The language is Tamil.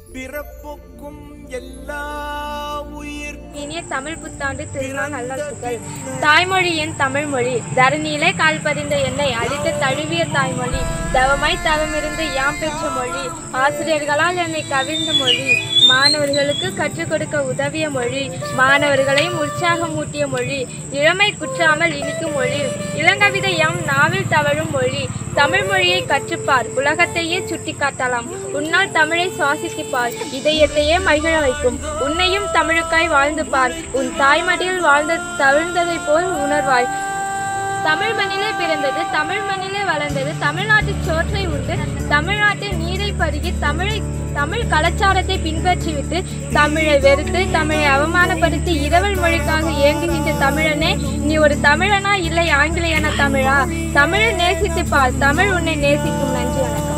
பிறப்புக்கும் எல்லா உயிர் இனிய தமிழ் புத்தாண்டு திருநாள் நல்வாழ்த்துக்கள் தாய்மொழி என் தமிழ் மொழி தரணியிலே கால் பதிந்த என்னை அழித்த தழுவிய தாய்மொழி தவமாய் தவமிருந்து யாம் பெற்ற மொழி ஆசிரியர்களால் என்னை கவிழ்ந்த மொழி மாணவர்களுக்கு கற்றுக் கொடுக்க உதவிய மொழி மாணவர்களையும் உற்சாகமூட்டிய மொழி இளமை குற்றாமல் இனிக்கும் மொழி இளங்கவிதை யாம் நாவில் தவழும் மொழி தமிழ் மொழியை கற்றுப்பார் உலகத்தையே சுட்டிக்காட்டலாம் உன்னால் தமிழை சுவாசித்துப்பார் இதயத்தையே மகிழ வைக்கும் உன்னையும் தமிழுக்காய் வாழ்ந்து பார் உன் தாய்மடியில் வாழ்ந்து தவிழ்ந்ததைப் போல் உணர்வாய் தமிழ் மண்ணிலே பிறந்தது தமிழ் மண்ணிலே வளர்ந்தது தமிழ்நாட்டு சோற்றை உண்டு தமிழ்நாட்டில் நீரை பருகி தமிழை தமிழ் கலாச்சாரத்தை பின்பற்றிவிட்டு தமிழை வெறுத்து தமிழை அவமானப்படுத்தி இரவல் மொழிக்காக இயங்குகின்ற தமிழனே நீ ஒரு தமிழனா இல்லை ஆங்கிலேயனா தமிழா தமிழை நேசித்து பார் தமிழ் உன்னை நேசிக்கும் நன்றி வணக்கம்